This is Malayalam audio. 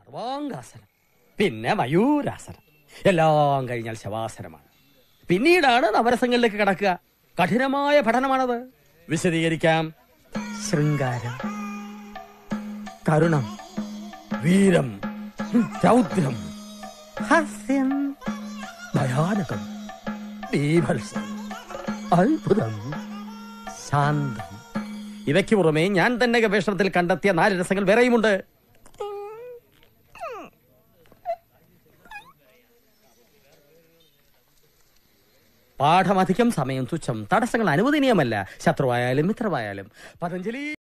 സർവാംഗാസനം പിന്നെ മയൂരാസനം എല്ലാം കഴിഞ്ഞാൽ ശവാസനമാണ് പിന്നീടാണ് നവരസങ്ങളിലേക്ക് കടക്കുക കഠിനമായ പഠനമാണത് വിശദീകരിക്കാം ശൃംഗാരം കരുണം വീരം രൗദ്രം ഹാസ്യം ഭയാനകം ബീഭത്സം അത്ഭുതം ശാന്തം ഇവയ്ക്ക് പുറമെ ഞാൻ തന്നെ ഗവേഷണത്തിൽ കണ്ടെത്തിയ നാല് രസങ്ങൾ വേറെയുമുണ്ട് പാഠമധികം സമയം തുച്ഛം തടസ്സങ്ങൾ അനുവദനീയമല്ല ശത്രുവായാലും മിത്രമായാലും പതഞ്ജലി